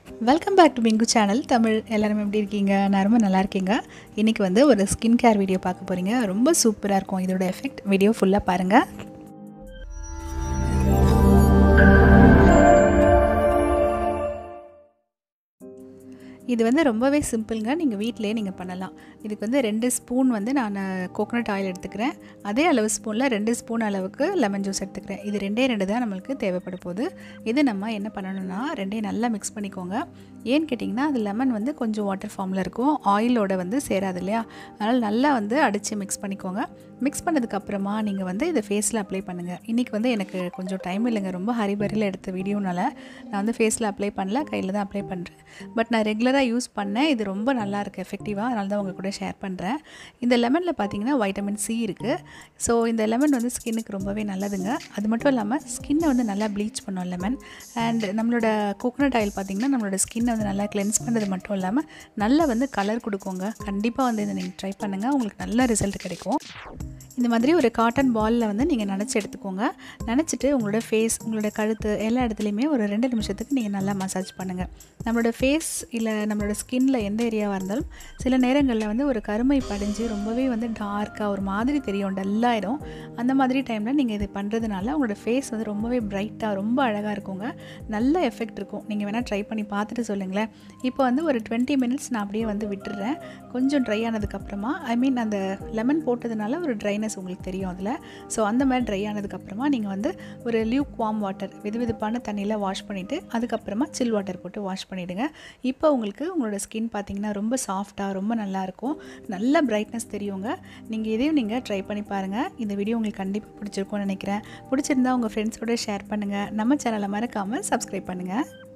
welcome back to Pinku channel Tamil எல்லாரும் எப்படி இருக்கீங்க நான் ரொம்ப நல்லா இருக்கீங்க இன்றைக்கி வந்து ஒரு ஸ்கின் கேர் வீடியோ பார்க்க போகிறீங்க ரொம்ப சூப்பராக இருக்கும் இதோட எஃபெக்ட் வீடியோ ஃபுல்லாக பாருங்கள் இது வந்து ரொம்பவே சிம்பிளுங்க நீங்கள் வீட்டிலே நீங்கள் பண்ணலாம் இதுக்கு வந்து ரெண்டு ஸ்பூன் வந்து நான் கோகோனட் ஆயில் எடுத்துக்கிறேன் அதே அளவு ஸ்பூனில் ரெண்டு ஸ்பூன் அளவுக்கு லெமன் ஜூஸ் எடுத்துக்கிறேன் இது ரெண்டே ரெண்டு தான் நம்மளுக்கு தேவைப்பட போகுது இது நம்ம என்ன பண்ணணும்னா ரெண்டையும் நல்லா மிக்ஸ் பண்ணிக்கோங்க ஏன்னு கேட்டிங்கன்னா அது லெமன் வந்து கொஞ்சம் வாட்டர் ஃபார்மில் இருக்கும் ஆயிலோட வந்து சேராது இல்லையா அதனால் நல்லா வந்து அடித்து மிக்ஸ் பண்ணிக்கோங்க மிக்ஸ் பண்ணதுக்கப்புறமா நீங்கள் வந்து இதை ஃபேஸில் அப்ளை பண்ணுங்கள் இன்றைக்கி வந்து எனக்கு கொஞ்சம் டைம் இல்லைங்க ரொம்ப ஹரிபரியில் எடுத்த வீடியோனால நான் வந்து ஃபேஸில் அப்ளை பண்ணல கையில் தான் அப்ளை பண்ணுறேன் பட் நான் ரெகுலராக யூஸ் பண்ணேன் இது ரொம்ப நல்லா இருக்குது எஃபெக்டிவாக அதனால தான் உங்கள் கூட ஷேர் பண்ணுறேன் இந்த லெமனில் பார்த்தீங்கன்னா வைட்டமின் சி இருக்குது ஸோ இந்த லெமன் வந்து ஸ்கின்னுக்கு ரொம்பவே நல்லதுங்க அது மட்டும் இல்லாமல் ஸ்கின்னை வந்து நல்லா ப்ளீச் பண்ணும் லெமன் அண்ட் நம்மளோட கோகோனட் ஆயில் பார்த்திங்கன்னா நம்மளோட ஸ்கின்னை வந்து நல்லா கிளென்ஸ் பண்ணுறது மட்டும் இல்லாமல் நல்லா வந்து கலர் கொடுக்குங்க கண்டிப்பாக வந்து இதை நீங்கள் ட்ரை பண்ணுங்கள் உங்களுக்கு நல்ல ரிசல்ட் கிடைக்கும் இந்த மாதிரி ஒரு காட்டன் பாலில் வந்து நீங்கள் நினச்சி எடுத்துக்கோங்க நினச்சிட்டு உங்களோட ஃபேஸ் உங்களோட கழுத்து எல்லா இடத்துலையுமே ஒரு ரெண்டு நிமிஷத்துக்கு நீங்கள் நல்லா மசாஜ் பண்ணுங்கள் நம்மளோட ஃபேஸ் இல்லை நம்மளோட ஸ்கின்னில் எந்த ஏரியாவாக இருந்தாலும் சில நேரங்களில் வந்து ஒரு கருமை படிஞ்சு ரொம்பவே வந்து டார்க்காக ஒரு மாதிரி தெரியும் டல்லாயிடும் அந்த மாதிரி டைமில் நீங்கள் இது பண்ணுறதுனால உங்களோட ஃபேஸ் வந்து ரொம்பவே பிரைட்டாக ரொம்ப அழகாக இருக்குங்க நல்ல எஃபெக்ட் இருக்கும் நீங்கள் வேணால் ட்ரை பண்ணி பார்த்துட்டு சொல்லுங்களேன் இப்போ வந்து ஒரு டுவெண்ட்டி மினிட்ஸ் நான் அப்படியே வந்து விட்டுடுறேன் கொஞ்சம் ட்ரை ஆனதுக்கப்புறமா ஐ மீன் அந்த லெமன் போட்டதுனால ஒரு ட்ரைனஸ் உங்களுக்கு தெரியும் அதில் ஸோ அந்த மாதிரி ட்ரை ஆனதுக்கப்புறமா நீங்கள் வந்து ஒரு லியூக் வார்ம் வாட்டர் வெது வெதுப்பான தண்ணியில் வாஷ் பண்ணிவிட்டு அதுக்கப்புறமா சில் வாட்டர் போட்டு வாஷ் பண்ணிவிடுங்க இப்போ உங்களுக்கு உங்களோட ஸ்கின் பார்த்தீங்கன்னா ரொம்ப சாஃப்டாக ரொம்ப நல்லாயிருக்கும் நல்ல பிரைட்னஸ் தெரியுங்க நீங்கள் இதையும் நீங்கள் ட்ரை பண்ணி பாருங்கள் இந்த வீடியோ உங்களுக்கு கண்டிப்பாக பிடிச்சிருக்கும்னு நினைக்கிறேன் பிடிச்சிருந்தா உங்கள் ஃப்ரெண்ட்ஸோட ஷேர் பண்ணுங்கள் நம்ம சேனலை மறக்காமல் சப்ஸ்கிரைப் பண்ணுங்கள்